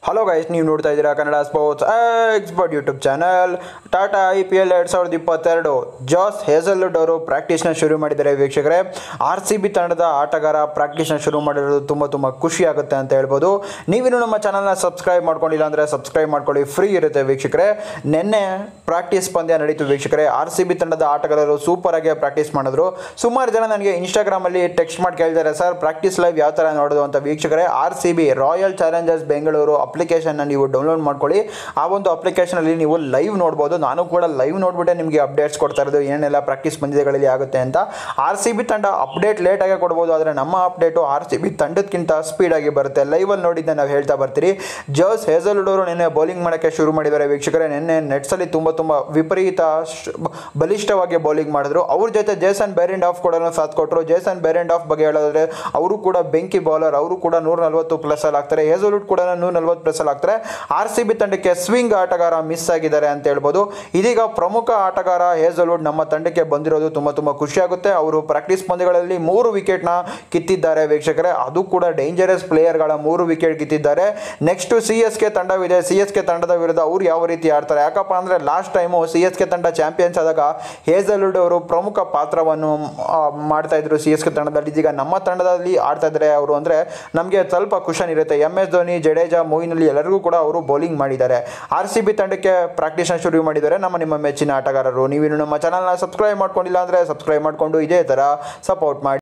hello guys ನೀವು ನೋಡ್ತಾ ಇದ್ದೀರಾ Kannada sports expert YouTube channel Tata I P L ಎರಡು ಸಾವಿರದ ಇಪ್ಪತ್ತೆರಡು ಜಾಸ್ ಹೇಸಲ್ವುಡ್ ಅವರು ಪ್ರಾಕ್ಟೀಸ್ನ ಶುರು ಮಾಡಿದ್ದಾರೆ ವೀಕ್ಷಕರೇ ಆರ್ ಸಿ ಬಿ ತಂಡದ ಆಟಗಾರ ಪ್ರಾಕ್ಟೀಸ್ನ ಶುರು ಮಾಡಿರೋದು ತುಂಬ ತುಂಬ ಖುಷಿ ಆಗುತ್ತೆ ಅಂತ ಹೇಳ್ಬೋದು ನೀವಿನ್ನು ನಮ್ಮ ಚಾನಲ್ನ ಸಬ್ಸ್ಕ್ರೈಬ್ ಮಾಡ್ಕೊಂಡಿಲ್ಲ ಅಂದರೆ ಸಬ್ಸ್ಕ್ರೈಬ್ ಮಾಡ್ಕೊಳ್ಳಿ ಫ್ರೀ ಇರುತ್ತೆ ವೀಕ್ಷಕರೇ ನಿನ್ನೆ ಪ್ರಾಕ್ಟೀಸ್ ಪಂದ್ಯ ನಡೀತು ವೀಕ್ಷಕರೇ ಆರ್ ಸಿ ಬಿ ತಂಡದ ಆಟಗಾರರು ಸೂಪರ್ ಆಗಿ ಪ್ರಾಕ್ಟೀಸ್ ಮಾಡಿದ್ರು ಸುಮಾರು ಜನ ನನಗೆ ಇನ್ಸ್ಟಾಗ್ರಾಮಲ್ಲಿ ಟೆಕ್ಸ್ಟ್ ಮಾಡಿ ಕೇಳ್ತಾರೆ ಸರ್ ಪ್ರಾಕ್ಟೀಸ್ ಲೈವ್ ಯಾವ ಥರ ನೋಡೋದು ಅಂತ ವೀಕ್ಷಕರೇ R C B Royal Challengers Bengaluru ಅಪ್ಲಿಕೇಶನ್ನ ನೀವು ಡೌನ್ಲೋಡ್ ಮಾಡ್ಕೊಳ್ಳಿ ಆ ಒಂದು ಅಪ್ಲಿಕೇಶನಲ್ಲಿ ನೀವು ಲೈವ್ ನೋಡ್ಬೋದು ನಾನು ಕೂಡ ಲೈವ್ ನೋಡ್ಬಿಟ್ಟೆ ನಿಮಗೆ ಅಪ್ಡೇಟ್ಸ್ ಕೊಡ್ತಾ ಇರೋದು ಏನೆಲ್ಲ ಪ್ರಾಕ್ಟೀಸ್ ಪಂದ್ಯಗಳಲ್ಲಿ ಆಗುತ್ತೆ ಅಂತ ಆರ್ ಸಿ ಬಿ ತಂಡ ಅಪ್ಡೇಟ್ ಲೇಟಾಗಿ ಕೊಡ್ಬೋದು ಆದರೆ ನಮ್ಮ ಅಪ್ಡೇಟು ಆರ್ ಸಿ ಬಿ ತಂಡಕ್ಕಿಂತ ಸ್ಪೀಡಾಗಿ ಬರುತ್ತೆ ಲೈವಲ್ಲಿ ನೋಡಿದ್ದೆ ನಾವು ಹೇಳ್ತಾ ಬರ್ತೀರಿ ಜರ್ಸ್ ಹೇಸಲ್ವುಡ್ ಅವರು ನಿನ್ನೆ ಬೌಲಿಂಗ್ ಮಾಡೋಕ್ಕೆ ಶುರು ಮಾಡಿದ್ದಾರೆ ವೀಕ್ಷಕರೇ ನಿನ್ನೆ ನೆಟ್ಸಲ್ಲಿ ತುಂಬ ತುಂಬ ವಿಪರೀತ ಶ್- ಬಲಿಷ್ಠವಾಗಿ ಬೌಲಿಂಗ್ ಮಾಡಿದ್ರು ಅವ್ರ ಜೊತೆ ಜೇಸನ್ ಬೇರೆಂಡ್ ಆಫ್ ಕೂಡ ಸಾಥ್ ಕೊಟ್ಟರು ಜೇಸನ್ ಬೇರೆಂಡ್ ಆಫ್ ಬಗ್ಗೆ ಹೇಳೋದಾದ್ರೆ ಅವರು ಕೂಡ ಬೆಂಕಿ ಬೌಲರ್ ಅವರು ಕೂಡ ನೂರ ನಲ್ವತ್ತು ಪ್ಲಸ್ ಅಲ್ಲಿ ಆಗ್ತಾರೆ ಹೇಸಲ್ವುಡ್ ಕೂಡ ನೂರ ನಲ್ವತ್ತು ಪ್ಲಸ್ ಅಲ್ಲಿ ಆಗ್ತಾರೆ ಆರ್ ಸಿ ಬಿ ತಂಡಕ್ಕೆ ಸ್ವಿಂಗ್ ಆಟಗಾರ ಮಿಸ್ ಆಗಿದ್ದಾರೆ ಅಂತ ಹೇಳ್ಬೋದು ಇದೀಗ ಪ್ರಮುಖ ಆಟಗಾರ ಹೇಸಲ್ವುಡ್ ನಮ್ಮ ತಂಡಕ್ಕೆ ಬಂದಿರೋದು ತುಂಬ ತುಂಬ ಖುಷಿಯಾಗುತ್ತೆ ಅವರು ಪ್ರಾಕ್ಟೀಸ್ ಪಂದ್ಯಗಳಲ್ಲಿ ಮೂರು ವಿಕೆಟ್ನ ಕಿತ್ತಿದ್ದಾರೆ ವೀಕ್ಷಕರೇ ಅದು ಕೂಡ ಡೇಂಜರಸ್ ಪ್ಲೇಯರ್ಗಳ ಮೂರು ವಿಕೆಟ್ ಕಿತ್ತಿದ್ದಾರೆ ನೆಕ್ಸ್ಟ್ ಸಿ ಎಸ್ ಕೆ ತಂಡವಿದೆ ಸಿ ಎಸ್ ಕೆ ತಂಡದ ವಿರುದ್ಧ ಅವ್ರು ಯಾವ ರೀತಿ ಆಡ್ತಾರೆ ಯಾಕಪ್ಪ ಅಂದರೆ last time C S K ತಂಡ ಚಾಂಪಿಯನ್ಸ್ ಆದಾಗ ಹೇಸಲ್ವುಡ್ ಅವರು ಪ್ರಮುಖ ಪಾತ್ರವನ್ನು ಆ, ಮಾಡ್ತಾ ಇದ್ರು ಸಿ ಎಸ್ ಕೆ ತಂಡದಲ್ಲಿ ಇದೀಗ ನಮ್ಮ ತಂಡದಲ್ಲಿ ಆಡ್ತಾ ಇದ್ದಾರೆ ಅವರು ಅಂದರೆ ನಮಗೆ ಸ್ವಲ್ಪ ಖುಷನ್ ಇರುತ್ತೆ ಎಮ್ ಎಸ್ ಧೋನಿ ಜಡೇಜಾ ಮೊಯಿನ್ ಅಲಿ ಎಲ್ಲರಿಗೂ ಕೂಡ ಅವರು ಬೌಲಿಂಗ್ ಮಾಡಿದ್ದಾರೆ ಆರ್ ಸಿ ಬಿ ತಂಡಕ್ಕೆ ಪ್ರಾಕ್ಟೀಸ್ನ ಶುರು ಮಾಡಿದ್ದಾರೆ ನಮ್ಮ ನಿಮ್ಮ ಮೆಚ್ಚಿನ ಆಟಗಾರರು ನೀವಿನ್ನು ನಮ್ಮ ಚಾನಲ್ನ ಸಬ್ಸ್ಕ್ರೈಬ್ ಮಾಡ್ಕೊಂಡಿಲ್ಲ ಅಂದರೆ ಸಬ್ಸ್ಕ್ರೈಬ್ ಮಾಡಿಕೊಂಡು ಇದೇ ಥರ ಸಪೋರ್ಟ್ ಮಾಡಿ